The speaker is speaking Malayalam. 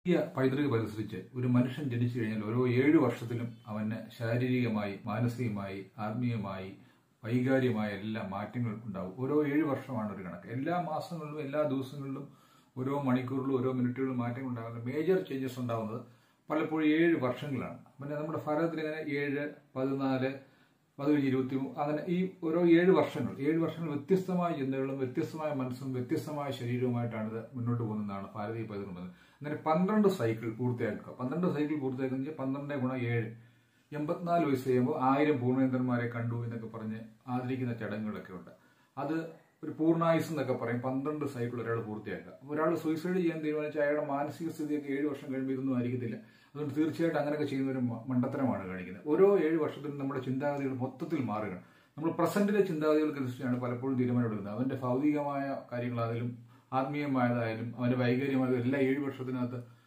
ഈ പൈതൃക പരിസരിച്ച് ഒരു മനുഷ്യൻ ജനിച്ചു കഴിഞ്ഞാൽ ഓരോ ഏഴ് വർഷത്തിലും അവന് ശാരീരികമായി മാനസികമായി ആത്മീയമായി വൈകാരികമായ എല്ലാ മാറ്റങ്ങൾ ഉണ്ടാവും ഓരോ ഏഴ് വർഷമാണ് ഒരു കണക്ക് എല്ലാ മാസങ്ങളിലും എല്ലാ ദിവസങ്ങളിലും ഓരോ മണിക്കൂറിലും ഓരോ മിനിറ്റുകളിലും മാറ്റങ്ങൾ ഉണ്ടാകുന്നത് മേജർ ചേഞ്ചസ് ഉണ്ടാകുന്നത് പലപ്പോഴും ഏഴ് വർഷങ്ങളാണ് പിന്നെ നമ്മുടെ ഭാരതത്തിൽ ഇങ്ങനെ ഏഴ് പതിനാല് പതിനഞ്ച് ഇരുപത്തി മൂ- അങ്ങനെ ഈ ഓരോ ഏഴ് വർഷങ്ങൾ ഏഴ് വർഷങ്ങൾ വ്യത്യസ്തമായ ചിന്തകളും വ്യത്യസ്തമായ മനസ്സും വ്യത്യസ്തമായ ശരീരവുമായിട്ടാണ് ഇത് മുന്നോട്ട് പോകുന്നതാണ് ഭാരതീയ പൈതൃകം പറയുന്നത് അങ്ങനെ പന്ത്രണ്ട് സൈക്കിൾ പൂർത്തിയാക്കുക പന്ത്രണ്ട് സൈക്കിൾ പൂർത്തിയാക്കുന്ന പന്ത്രണ്ട് ഗുണം ഏഴ് എൺപത്തിനാല് വയസ്സ് കഴിയുമ്പോൾ ആയിരം പൂർണ്ണേന്ദ്രന്മാരെ കണ്ടു എന്നൊക്കെ പറഞ്ഞ് ആദരിക്കുന്ന ചടങ്ങുകളൊക്കെ ഉണ്ട് അത് ഒരു പൂർണ്ണായുസ് എന്നൊക്കെ പറയും പന്ത്രണ്ട് സൈക്കിൾ ഒരാൾ പൂർത്തിയാക്കുക അപ്പോൾ ഒരാൾ സൂയിസൈഡ് ചെയ്യാൻ തീരുമാനിച്ചാൽ അയാളുടെ മാനസിക സ്ഥിതിയൊക്കെ ഏഴ് വർഷം കഴിയുമ്പോൾ ഇതൊന്നും ആയിരിക്കത്തില്ല അതുകൊണ്ട് തീർച്ചയായിട്ടും അങ്ങനെയൊക്കെ ചെയ്യുന്ന ഒരു മ- മണ്ടത്തരമാണ് കാണിക്കുന്നത് ഓരോ ഏഴ് വർഷത്തിലും നമ്മുടെ ചിന്താഗതികൾ മൊത്തത്തിൽ മാറുകയാണ് നമ്മൾ പ്രസന്റിലെ ചിന്താഗതികൾക്ക് അനുസരിച്ചാണ് പലപ്പോഴും തീരുമാനമെടുക്കുന്നത് അവന്റെ ഭൗതികമായ കാര്യങ്ങളായാലും ആത്മീയമായതായാലും അവന്റെ വൈകാരികമായതും എല്ലാ ഏഴ് വർഷത്തിനകത്ത്